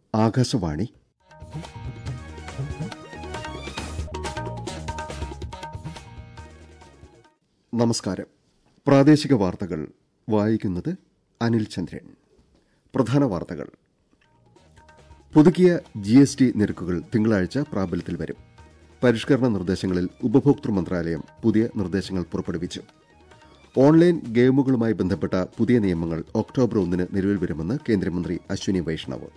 ആകാശവാണി നമസ്കാരം പ്രാദേശിക വാർത്തകൾ വായിക്കുന്നത് അനിൽ ചന്ദ്രൻ പ്രധാന വാർത്തകൾ പുതുക്കിയ ജി എസ് ടി നിരക്കുകൾ തിങ്കളാഴ്ച പ്രാബല്യത്തിൽ വരും പരിഷ്കരണ നിർദ്ദേശങ്ങളിൽ ഉപഭോക്തൃ മന്ത്രാലയം പുതിയ നിർദ്ദേശങ്ങൾ പുറപ്പെടുവിച്ചു ഓൺലൈൻ ഗെയിമുകളുമായി ബന്ധപ്പെട്ട പുതിയ നിയമങ്ങൾ ഒക്ടോബർ ഒന്നിന് നിലവിൽ വരുമെന്ന് കേന്ദ്രമന്ത്രി അശ്വിനി വൈഷ്ണവ്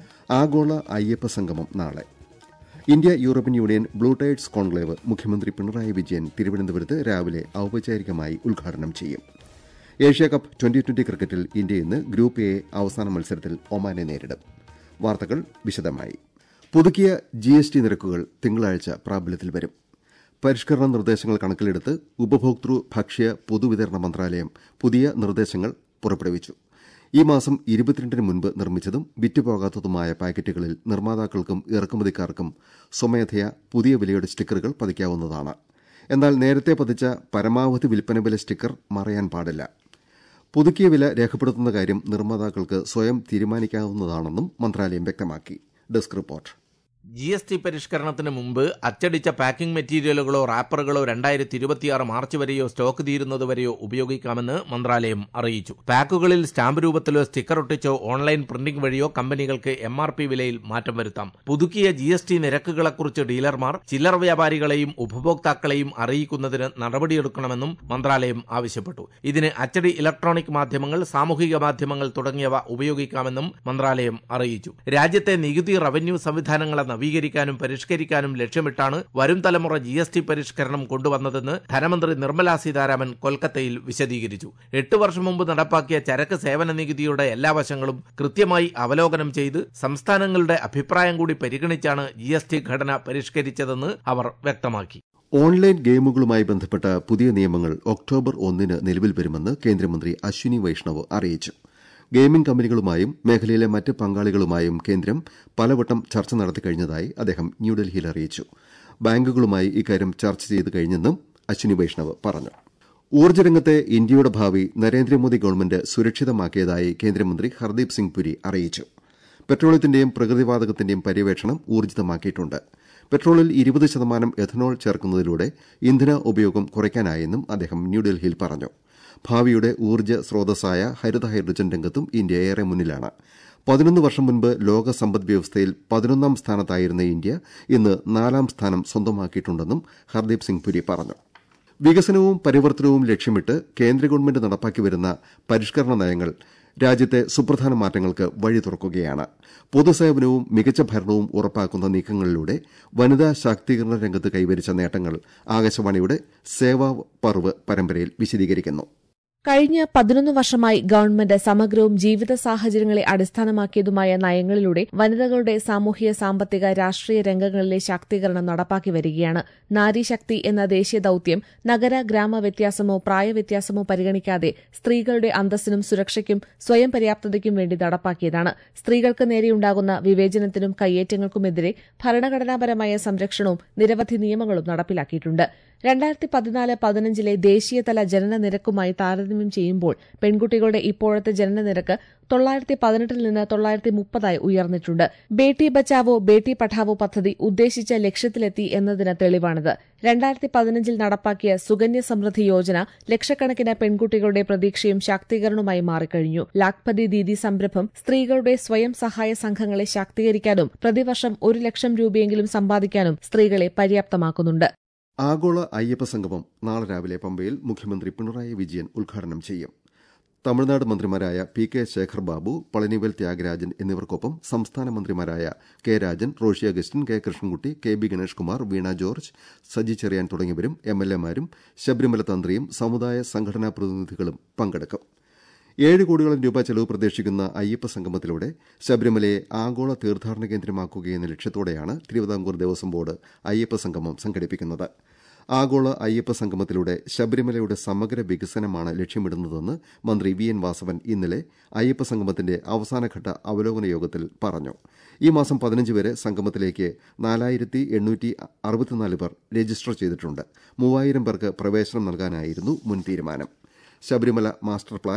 ആഗോള അയ്യപ്പ സംഗമം നാളെ India European Union blue tides conclave മുഖ്യമന്ത്രി പിണറായി വിജയൻ തിരുവനന്തപുരത്ത് രാവിലെ ഔപചാരികമായി ഉദ്ഘാടനം ചെയ്യും ഏഷ്യാകപ്പ് ട്വന്റി ട്വന്റി ക്രിക്കറ്റിൽ ഇന്ത്യ ഇന്ന് ഗ്രൂപ്പ് എ അവസാന മത്സരത്തിൽ ഒമാനെ നേരിടും വാർത്തകൾ വിശദമായി പുതുക്കിയ ജി എസ് ടി നിരക്കുകൾ തിങ്കളാഴ്ച പ്രാബല്യത്തിൽ വരും പരിഷ്കരണ നിർദ്ദേശങ്ങൾ കണക്കിലെടുത്ത് ഉപഭോക്തൃ ഭക്ഷ്യ പൊതുവിതരണ മന്ത്രാലയം പുതിയ നിർദ്ദേശങ്ങൾ പുറപ്പെടുവിച്ചു ഈ മാസം ഇരുപത്തിരണ്ടിന് മുൻപ് നിർമ്മിച്ചതും വിറ്റുപോകാത്തതുമായ പാക്കറ്റുകളിൽ നിർമ്മാതാക്കൾക്കും ഇറക്കുമതിക്കാർക്കും സ്വമേധയാ പുതിയ വിലയുടെ സ്റ്റിക്കറുകൾ പതിക്കാവുന്നതാണ് എന്നാൽ നേരത്തെ പതിച്ച പരമാവധി വിൽപ്പന വില സ്റ്റിക്കർ മറയാൻ പാടില്ല പുതുക്കിയ വില രേഖപ്പെടുത്തുന്ന കാര്യം നിർമ്മാതാക്കൾക്ക് സ്വയം തീരുമാനിക്കാവുന്നതാണെന്നും മന്ത്രാലയം വ്യക്തമാക്കി desk report G S T പരിഷ്കരണത്തിന് മുമ്പ് അച്ചടിച്ച പാക്കിംഗ് മെറ്റീരിയലുകളോ റാപ്പറുകളോ രണ്ടായിരത്തി ഇരുപത്തിയാറ് മാർച്ച് വരെയോ സ്റ്റോക്ക് തീരുന്നതുവരെയോ ഉപയോഗിക്കാമെന്ന് മന്ത്രാലയം അറിയിച്ചു പാക്കുകളിൽ സ്റ്റാമ്പ് രൂപത്തിലോ സ്റ്റിക്കർ ഒട്ടിച്ചോ ഓൺലൈൻ പ്രിന്റിംഗ് വഴിയോ കമ്പനികൾക്ക് എം ആർ പി വിലയിൽ മാറ്റം വരുത്താം പുതുക്കിയ ജി എസ് ടി നിരക്കുകളെക്കുറിച്ച് ഡീലർമാർ ചില്ലറ വ്യാപാരികളെയും ഉപഭോക്താക്കളെയും അറിയിക്കുന്നതിന് നടപടിയെടുക്കണമെന്നും മന്ത്രാലയം ആവശ്യപ്പെട്ടു ഇതിന് അച്ചടി ഇലക്ട്രോണിക് മാധ്യമങ്ങൾ സാമൂഹിക മാധ്യമങ്ങൾ തുടങ്ങിയവ ഉപയോഗിക്കാമെന്നും മന്ത്രാലയം അറിയിച്ചു രാജ്യത്തെ നികുതി റവന്യൂ സംവിധാനങ്ങളെ നവീകരിക്കാനും പരിഷ്കരിക്കാനും ലക്ഷ്യമിട്ടാണ് വരും തലമുറ ജി എസ് ടി പരിഷ്കരണം കൊണ്ടുവന്നതെന്ന് ധനമന്ത്രി നിർമ്മലാ സീതാരാമൻ കൊൽക്കത്തയിൽ വിശദീകരിച്ചു എട്ട് വർഷം മുമ്പ് നടപ്പാക്കിയ ചരക്ക് സേവന നികുതിയുടെ എല്ലാ വശങ്ങളും കൃത്യമായി അവലോകനം ചെയ്ത് സംസ്ഥാനങ്ങളുടെ അഭിപ്രായം കൂടി പരിഗണിച്ചാണ് ജി എസ് ടി ഘടന പരിഷ്കരിച്ചതെന്ന് അവർ വ്യക്തമാക്കി ഓൺലൈൻ ഗെയിമുകളുമായി ബന്ധപ്പെട്ട പുതിയ നിയമങ്ങൾ ഒക്ടോബർ ഒന്നിന് നിലവിൽ വരുമെന്ന് കേന്ദ്രമന്ത്രി അശ്വിനി വൈഷ്ണവ് അറിയിച്ചു ഗെയിമിംഗ് കമ്പനികളുമായും മേഖലയിലെ മറ്റ് പങ്കാളികളുമായും കേന്ദ്രം പലവട്ടം ചർച്ച നടത്തിക്കഴിഞ്ഞതായി അദ്ദേഹം ന്യൂഡൽഹിയിൽ അറിയിച്ചു ബാങ്കുകളുമായി ഇക്കാര്യം ചർച്ച ചെയ്തു കഴിഞ്ഞെന്നും അശ്വിനി വൈഷ്ണവ് പറഞ്ഞു ഊർജ്ജരംഗത്തെ ഇന്ത്യയുടെ ഭാവി നരേന്ദ്രമോദി ഗവൺമെന്റ് സുരക്ഷിതമാക്കിയതായി കേന്ദ്രമന്ത്രി ഹർദീപ് സിംഗ് പുരി അറിയിച്ചു പെട്രോളിയത്തിന്റെയും പ്രകൃതിവാതകത്തിന്റെയും പര്യവേക്ഷണം ഊർജ്ജിതമാക്കിയിട്ടുണ്ട് പെട്രോളിൽ ഇരുപത് ശതമാനം എഥനോൾ ചേർക്കുന്നതിലൂടെ ഇന്ധന ഉപയോഗം കുറയ്ക്കാനായെന്നും അദ്ദേഹം ന്യൂഡൽഹിയിൽ പറഞ്ഞു ഭാവിയുടെ ഊർജ്ജ സ്രോതസ്സായ ഹരിത ഹൈഡ്രജൻ രംഗത്തും ഇന്ത്യ ഏറെ മുന്നിലാണ് പതിനൊന്ന് വർഷം മുൻപ് ലോക സമ്പദ് വ്യവസ്ഥയിൽ പതിനൊന്നാം സ്ഥാനത്തായിരുന്ന ഇന്ത്യ ഇന്ന് നാലാം സ്ഥാനം സ്വന്തമാക്കിയിട്ടുണ്ടെന്നും ഹർദീപ് സിംഗ് പുരി പറഞ്ഞു വികസനവും പരിവർത്തനവും ലക്ഷ്യമിട്ട് കേന്ദ്ര ഗവൺമെന്റ് നടപ്പാക്കി വരുന്ന പരിഷ്കരണ നയങ്ങൾ രാജ്യത്തെ സുപ്രധാന മാറ്റങ്ങൾക്ക് വഴി തുറക്കുകയാണ് പൊതുസേവനവും മികച്ച ഭരണവും ഉറപ്പാക്കുന്ന നീക്കങ്ങളിലൂടെ വനിതാ ശാക്തീകരണ രംഗത്ത് കൈവരിച്ച നേട്ടങ്ങൾ ആകാശവാണിയുടെ സേവാ പർവ് പരമ്പരയിൽ വിശദീകരിക്കുന്നു കഴിഞ്ഞ പതിനൊന്ന് വർഷമായി ഗവൺമെന്റ് സമഗ്രവും ജീവിത സാഹചര്യങ്ങളെ അടിസ്ഥാനമാക്കിയതുമായ നയങ്ങളിലൂടെ വനിതകളുടെ സാമൂഹ്യ സാമ്പത്തിക രാഷ്ട്രീയ രംഗങ്ങളിലെ ശാക്തീകരണം നടപ്പാക്കി വരികയാണ് നാരീശക്തി എന്ന ദേശീയ ദൌത്യം നഗര ഗ്രാമ വ്യത്യാസമോ പ്രായവ്യത്യാസമോ പരിഗണിക്കാതെ സ്ത്രീകളുടെ അന്തസ്സിനും സുരക്ഷയ്ക്കും സ്വയം പര്യാപ്തതയ്ക്കും വേണ്ടി നടപ്പാക്കിയതാണ് സ്ത്രീകൾക്ക് നേരെയുണ്ടാകുന്ന വിവേചനത്തിനും കയ്യേറ്റങ്ങൾക്കുമെതിരെ ഭരണഘടനാപരമായ സംരക്ഷണവും നിരവധി നിയമങ്ങളും നടപ്പിലാക്കിയിട്ടുണ്ട് രണ്ടായിരത്തി പതിനാല് പതിനഞ്ചിലെ ദേശീയതല ജനന നിരക്കുമായി താരതമ്യം ചെയ്യുമ്പോൾ പെൺകുട്ടികളുടെ ഇപ്പോഴത്തെ ജനന നിരക്ക് തൊള്ളായിരത്തി പതിനെട്ടിൽ നിന്ന് തൊള്ളായിരത്തി മുപ്പതായി ഉയർന്നിട്ടുണ്ട് ബേട്ടി ബച്ചാവോ ബേട്ടി പഠാവോ പദ്ധതി ഉദ്ദേശിച്ച ലക്ഷ്യത്തിലെത്തി എന്നതിന് തെളിവാണിത് രണ്ടായിരത്തി പതിനഞ്ചിൽ നടപ്പാക്കിയ സുകന്യ സമൃദ്ധി യോജന ലക്ഷക്കണക്കിന് പെൺകുട്ടികളുടെ പ്രതീക്ഷയും ശാക്തീകരണവുമായി മാറിക്കഴിഞ്ഞു ലാഖ്പതി ദീദി സംരംഭം സ്ത്രീകളുടെ സ്വയം സഹായ സംഘങ്ങളെ ശാക്തീകരിക്കാനും പ്രതിവർഷം ഒരു ലക്ഷം രൂപയെങ്കിലും സമ്പാദിക്കാനും സ്ത്രീകളെ പര്യാപ്തമാക്കുന്നുണ്ട് ആഗോള അയ്യപ്പ സംഗമം നാളെ രാവിലെ പമ്പയിൽ മുഖ്യമന്ത്രി പിണറായി വിജയൻ ഉദ്ഘാടനം ചെയ്യും തമിഴ്നാട് മന്ത്രിമാരായ പി കെ ശേഖർ ബാബു പളനിവേൽ ത്യാഗരാജൻ എന്നിവർക്കൊപ്പം സംസ്ഥാന മന്ത്രിമാരായ K Rajan Roshy Augustine K Krishnankutty K B Ganesh Kumar വീണ ജോർജ് സജി ചെറിയാൻ തുടങ്ങിയവരും എം എൽ എമാരും ശബരിമല തന്ത്രിയും സമുദായ സംഘടനാ പ്രതിനിധികളും പങ്കെടുക്കും ഏഴ് കോടിയോളം രൂപ ചെലവ് പ്രതീക്ഷിക്കുന്ന അയ്യപ്പ സംഗമത്തിലൂടെ ശബരിമലയെ ആഗോള തീർത്ഥാടന കേന്ദ്രമാക്കുകയെന്ന ലക്ഷ്യത്തോടെയാണ് തിരുവിതാംകൂർ ദേവസ്വം ബോർഡ് അയ്യപ്പ സംഗമം സംഘടിപ്പിക്കുന്നത് ആഗോള അയ്യപ്പ സംഗമത്തിലൂടെ ശബരിമലയുടെ സമഗ്ര വികസനമാണ് ലക്ഷ്യമിടുന്നതെന്ന് മന്ത്രി വി എൻ വാസവൻ ഇന്നലെ അയ്യപ്പ സംഗമത്തിന്റെ അവസാനഘട്ട അവലോകന യോഗത്തിൽ പറഞ്ഞു ഈ മാസം പതിനഞ്ച് വരെ സംഗമത്തിലേക്ക് നാലായിരത്തി എണ്ണൂറ്റി അറുപത്തിനാല് പേർ രജിസ്റ്റർ ചെയ്തിട്ടുണ്ട് മൂവായിരം പേർക്ക് പ്രവേശനം നൽകാനായിരുന്നു മുൻ തീരുമാനം ശബരിമല മാസ്റ്റർ പ്ലാൻ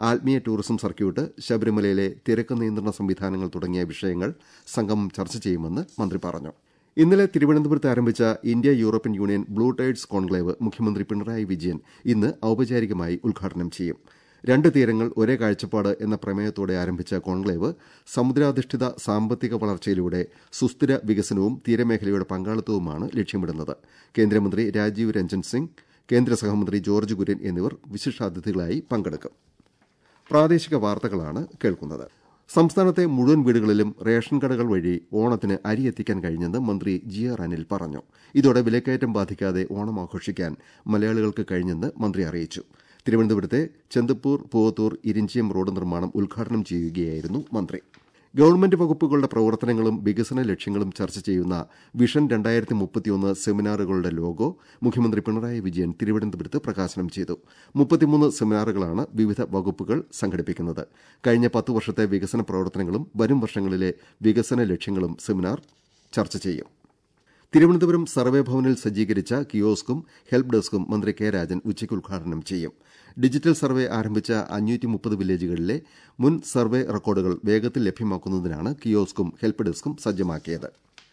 ആത്മീയ ടൂറിസം സർക്യൂട്ട് ശബരിമലയിലെ തിരക്ക് നിയന്ത്രണ സംവിധാനങ്ങൾ തുടങ്ങിയ വിഷയങ്ങൾ സംഗമം ചർച്ച ചെയ്യുമെന്ന് മന്ത്രി പറഞ്ഞു ഇന്നലെ തിരുവനന്തപുരത്ത് ആരംഭിച്ച India European Union blue tides conclave മുഖ്യമന്ത്രി പിണറായി വിജയൻ ഇന്ന് ഔപചാരികമായി ഉദ്ഘാടനം ചെയ്യും രണ്ട് തീരങ്ങൾ ഒരേ കാഴ്ചപ്പാട് എന്ന പ്രമേയത്തോടെ ആരംഭിച്ച കോൺക്ലേവ് സമുദ്രാധിഷ്ഠിത സാമ്പത്തിക വളർച്ചയിലൂടെ സുസ്ഥിര വികസനവും തീരമേഖലയുടെ പങ്കാളിത്തവുമാണ് ലക്ഷ്യമിടുന്നത് കേന്ദ്രമന്ത്രി രാജീവ് രഞ്ജൻ സിംഗ് കേന്ദ്ര സഹമന്ത്രി ജോർജ് കുര്യൻ എന്നിവർ വിശിഷ്ടാതിഥികളായി പങ്കെടുക്കും പ്രാദേശിക വാർത്തകളാണ് കേൾക്കുന്നത് സംസ്ഥാനത്തെ മുഴുവൻ വീടുകളിലും റേഷൻ കടകൾ വഴി ഓണത്തിന് അരി എത്തിക്കാൻ കഴിഞ്ഞെന്ന് മന്ത്രി ജി ആർ അനിൽ പറഞ്ഞു ഇതോടെ വിലക്കയറ്റം ബാധിക്കാതെ ഓണം ആഘോഷിക്കാൻ മലയാളികൾക്ക് കഴിഞ്ഞെന്ന് മന്ത്രി അറിയിച്ചു തിരുവനന്തപുരത്തെ ചെന്തപ്പൂർ പൂവത്തൂർ ഇരിഞ്ചിയം റോഡ് നിർമ്മാണം ഉദ്ഘാടനം ചെയ്യുകയായിരുന്നു മന്ത്രി ഗവൺമെന്റ് വകുപ്പുകളുടെ പ്രവർത്തനങ്ങളും വികസന ലക്ഷ്യങ്ങളും ചർച്ച ചെയ്യുന്ന വിഷൻ രണ്ടായിരത്തി മുപ്പത്തിയൊന്ന് സെമിനാറുകളുടെ ലോഗോ മുഖ്യമന്ത്രി പിണറായി വിജയൻ തിരുവനന്തപുരത്ത് പ്രകാശനം ചെയ്തു മുപ്പത്തിമൂന്ന് സെമിനാറുകളാണ് വിവിധ വകുപ്പുകൾ സംഘടിപ്പിക്കുന്നത് കഴിഞ്ഞ പത്ത് വർഷത്തെ വികസന പ്രവർത്തനങ്ങളും വരും വർഷങ്ങളിലെ വികസന ലക്ഷ്യങ്ങളും സെമിനാർ ചർച്ച ചെയ്യും തിരുവനന്തപുരം സർവേ ഭവനിൽ സജ്ജീകരിച്ച കിയോസ്കും ഹെൽപ്പ് ഡെസ്കും മന്ത്രി കെ രാജൻ ഉച്ചയ്ക്ക് ഉദ്ഘാടനം ചെയ്യും ഡിജിറ്റൽ സർവേ ആരംഭിച്ച അഞ്ഞൂറ്റി മുപ്പത് വില്ലേജുകളിലെ മുൻ സർവേ റെക്കോർഡുകൾ വേഗത്തിൽ ലഭ്യമാക്കുന്നതിനാണ് കിയോസ്കും ഹെൽപ്പ് ഡെസ്കും സജ്ജമാക്കിയത്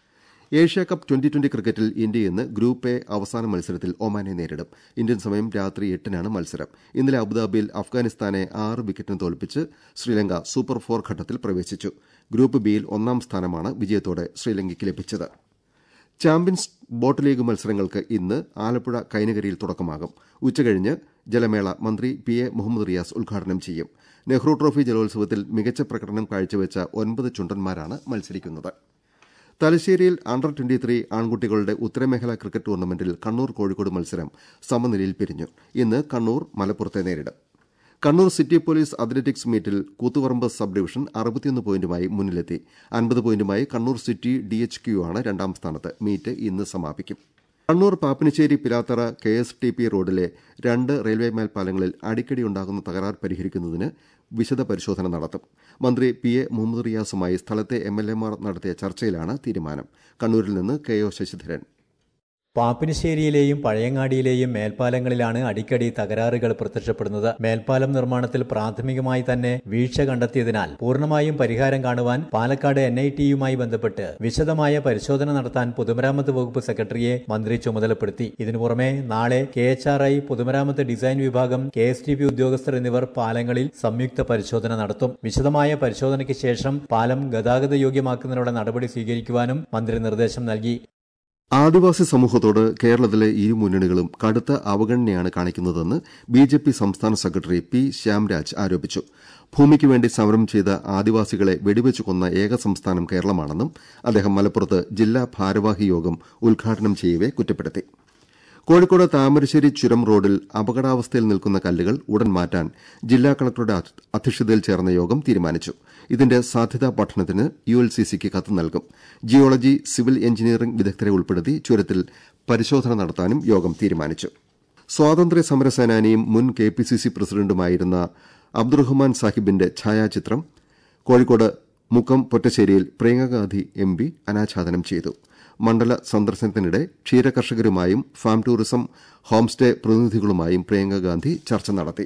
ഏഷ്യ കപ്പ് ട്വന്റി ട്വന്റി ക്രിക്കറ്റിൽ ഇന്ത്യ ഇന്ന് ഗ്രൂപ്പ് എ അവസാന മത്സരത്തിൽ ഒമാനെ നേരിടും ഇന്ത്യൻ സമയം രാത്രി എട്ടിനാണ് മത്സരം ഇന്നലെ അബുദാബിയിൽ അഫ്ഗാനിസ്ഥാനെ ആറ് വിക്കറ്റിന് തോൽപ്പിച്ച് ശ്രീലങ്ക സൂപ്പർ ഫോർ ഘട്ടത്തിൽ പ്രവേശിച്ചു ഗ്രൂപ്പ് ബിയിൽ ഒന്നാം സ്ഥാനമാണ് വിജയത്തോടെ ശ്രീലങ്കയ്ക്ക് ലഭിച്ചത് ചാമ്പ്യൻസ് ബോട്ട് ലീഗ് മത്സരങ്ങൾക്ക് ഇന്ന് ആലപ്പുഴ കൈനകരിയിൽ തുടക്കമാകും ഉച്ചകഴിഞ്ഞ് ജലമേള മന്ത്രി പി എ മുഹമ്മദ് റിയാസ് ഉദ്ഘാടനം ചെയ്യും നെഹ്റു ട്രോഫി ജലോത്സവത്തിൽ മികച്ച പ്രകടനം കാഴ്ചവെച്ച ഒൻപത് ചുണ്ടന്മാരാണ് മത്സരിക്കുന്നത് തലശ്ശേരിയിൽ അണ്ടർ ട്വന്റി ത്രീ ആൺകുട്ടികളുടെ ഉത്തരമേഖലാ ക്രിക്കറ്റ് ടൂർണമെന്റിൽ കണ്ണൂർ കോഴിക്കോട് മത്സരം സമനിലയിൽ പിരിഞ്ഞു ഇന്ന് കണ്ണൂർ മലപ്പുറത്തെ നേരിടും കണ്ണൂർ സിറ്റി പോലീസ് അത്ലറ്റിക്സ് മീറ്റിൽ കൂത്തുപറമ്പ് സബ് ഡിവിഷൻ അറുപത്തിയൊന്ന് പോയിന്റുമായി മുന്നിലെത്തി അൻപത് പോയിന്റുമായി കണ്ണൂർ സിറ്റി ഡിഎച്ച് ക്യു ആണ് രണ്ടാം സ്ഥാനത്ത് മീറ്റ് ഇന്ന് സമാപിക്കും Kannur Pappinissery Pilathara K S T P റോഡിലെ രണ്ട് റെയിൽവേ മേൽപ്പാലങ്ങളിൽ അടിക്കടി ഉണ്ടാകുന്ന തകരാർ പരിഹരിക്കുന്നതിന് വിശദ പരിശോധന നടത്തും മന്ത്രി പി എ മുഹമ്മദ് റിയാസുമായി സ്ഥലത്തെ എം എൽ എമാർ നടത്തിയ ചർച്ചയിലാണ് തീരുമാനം കണ്ണൂരിൽ നിന്ന് കെ ഒ ശശിധരൻ പാപ്പിനിശ്ശേരിയിലെയും പഴയങ്ങാടിയിലെയും മേൽപ്പാലങ്ങളിലാണ് അടിക്കടി തകരാറുകൾ പ്രത്യക്ഷപ്പെടുന്നത് മേൽപ്പാലം നിർമ്മാണത്തിൽ പ്രാഥമികമായി തന്നെ വീഴ്ച കണ്ടെത്തിയതിനാൽ പൂർണ്ണമായും പരിഹാരം കാണുവാൻ പാലക്കാട് എൻ ഐ ടിയുമായി ബന്ധപ്പെട്ട് വിശദമായ പരിശോധന നടത്താൻ പൊതുമരാമത്ത് വകുപ്പ് സെക്രട്ടറിയെ മന്ത്രി ചുമതലപ്പെടുത്തി ഇതിനു പുറമെ നാളെ കെ എച്ച് ആർ ഐ പൊതുമരാമത്ത് ഡിസൈൻ വിഭാഗം കെ എസ് ടി പി ഉദ്യോഗസ്ഥർ എന്നിവർ പാലങ്ങളിൽ സംയുക്ത പരിശോധന നടത്തും വിശദമായ പരിശോധനയ്ക്ക് ശേഷം പാലം ഗതാഗത യോഗ്യമാക്കുന്നതിനുള്ള നടപടി സ്വീകരിക്കുവാനും മന്ത്രി നിർദ്ദേശം നൽകി ആദിവാസി സമൂഹത്തോട് കേരളത്തിലെ ഇരു മുന്നണികളും കടുത്ത അവഗണനയാണ് കാണിക്കുന്നതെന്ന് ബി ജെ പി സംസ്ഥാന സെക്രട്ടറി പി ശ്യാംരാജ് ആരോപിച്ചു ഭൂമിക്ക് വേണ്ടി സമരം ചെയ്ത ആദിവാസികളെ വെടിവെച്ചു കൊന്ന ഏക സംസ്ഥാനം കേരളമാണെന്നും അദ്ദേഹം മലപ്പുറത്ത് ജില്ലാ ഭാരവാഹി യോഗം ഉദ്ഘാടനം ചെയ്യവെ കുറ്റപ്പെടുത്തി കോഴിക്കോട് താമരശ്ശേരി ചുരം റോഡിൽ അപകടാവസ്ഥയിൽ നിൽക്കുന്ന കല്ലുകൾ ഉടൻ മാറ്റാൻ ജില്ലാ കളക്ടറുടെ അധ്യക്ഷതയിൽ ചേർന്ന യോഗം തീരുമാനിച്ചു ഇതിന്റെ സാധ്യതാ പഠനത്തിന് യു എൽ സി സിക്ക് കത്ത് നൽകും ജിയോളജി സിവിൽ എഞ്ചിനീയറിംഗ് വിദഗ്ധരെ ഉൾപ്പെടുത്തി ചുരത്തിൽ പരിശോധന നടത്താനും യോഗം തീരുമാനിച്ചു സ്വാതന്ത്ര്യ സമരസേനാനിയും മുൻ K P C C പ്രസിഡന്റുമായിരുന്ന Abdurahman സാഹിബിന്റെ ഛായാചിത്രം കോഴിക്കോട് മുക്കം പൊറ്റശ്ശേരിയിൽ പ്രിയങ്കാഗാന്ധി എം പി അനാച്ഛാദനം ചെയ്തു മണ്ഡല സന്ദർശനത്തിനിടെ ക്ഷീരകർഷകരുമായും ഫാം ടൂറിസം ഹോം സ്റ്റേ പ്രതിനിധികളുമായും പ്രിയങ്കാഗാന്ധി ചർച്ച നടത്തി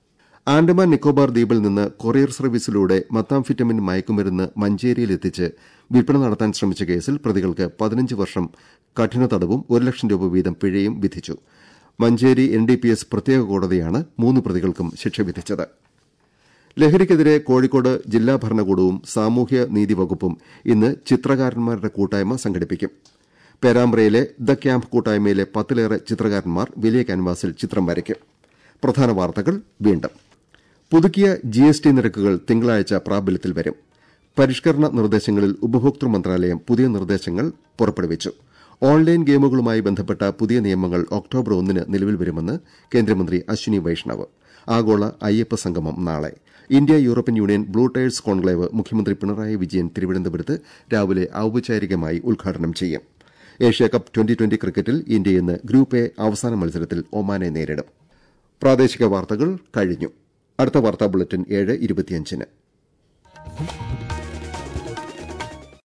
ആൻഡമാൻ നിക്കോബാർ ദ്വീപിൽ നിന്ന് കൊറിയർ സർവീസിലൂടെ മത്താംഫിറ്റമിൻ മയക്കുമരുന്ന് മഞ്ചേരിയിലെത്തിച്ച് വിൽപ്പന നടത്താൻ ശ്രമിച്ച കേസിൽ പ്രതികൾക്ക് പതിനഞ്ച് വർഷം കഠിന തടവും ഒരു ലക്ഷം രൂപ വീതം പിഴയും വിധിച്ചു Manjeri N D P S പ്രത്യേക കോടതിയാണ് മൂന്ന് പ്രതികൾക്കും ശിക്ഷ വിധിച്ചത് ലഹരിക്കെതിരെ കോഴിക്കോട് ജില്ലാ ഭരണകൂടവും സാമൂഹ്യ നീതി വകുപ്പും ഇന്ന് ചിത്രകാരന്മാരുടെ കൂട്ടായ്മ സംഘടിപ്പിക്കും പേരാമ്പ്രയിലെ ദ ക്യാമ്പ് കൂട്ടായ്മയിലെ പത്തിലേറെ ചിത്രകാരന്മാർ വലിയ ക്യാൻവാസിൽ ചിത്രം വരയ്ക്കും പ്രധാന വാർത്തകൾ വീണ്ടും പുതുക്കിയ ജി എസ് ടി നിരക്കുകൾ തിങ്കളാഴ്ച പ്രാബല്യത്തിൽ വരും പരിഷ്കരണ നിർദ്ദേശങ്ങളിൽ ഉപഭോക്തൃ മന്ത്രാലയം പുതിയ നിർദ്ദേശങ്ങൾ പുറപ്പെടുവിച്ചു ഓൺലൈൻ ഗെയിമുകളുമായി ബന്ധപ്പെട്ട പുതിയ നിയമങ്ങൾ ഒക്ടോബർ ഒന്നിന് നിലവിൽ വരുമെന്ന് കേന്ദ്രമന്ത്രി അശ്വിനി വൈഷ്ണവ് ആഗോള അയ്യപ്പ സംഗമം നാളെ India European Union blue tides conclave മുഖ്യമന്ത്രി പിണറായി വിജയൻ തിരുവനന്തപുരത്ത് രാവിലെ ഔപചാരികമായി ഉദ്ഘാടനം ചെയ്യും ഏഷ്യാകപ്പ് ട്വന്റി ട്വന്റി ക്രിക്കറ്റിൽ ഇന്ത്യ ഇന്ന് ഗ്രൂപ്പ് എ അവസാന മത്സരത്തിൽ ഒമാനെ നേരിടും പ്രാദേശിക വാർത്തകൾ കഴിഞ്ഞു അടുത്ത വാർത്താ ബുള്ളറ്റിൻ ഏഴ് ഇരുപത്തിയഞ്ചിന്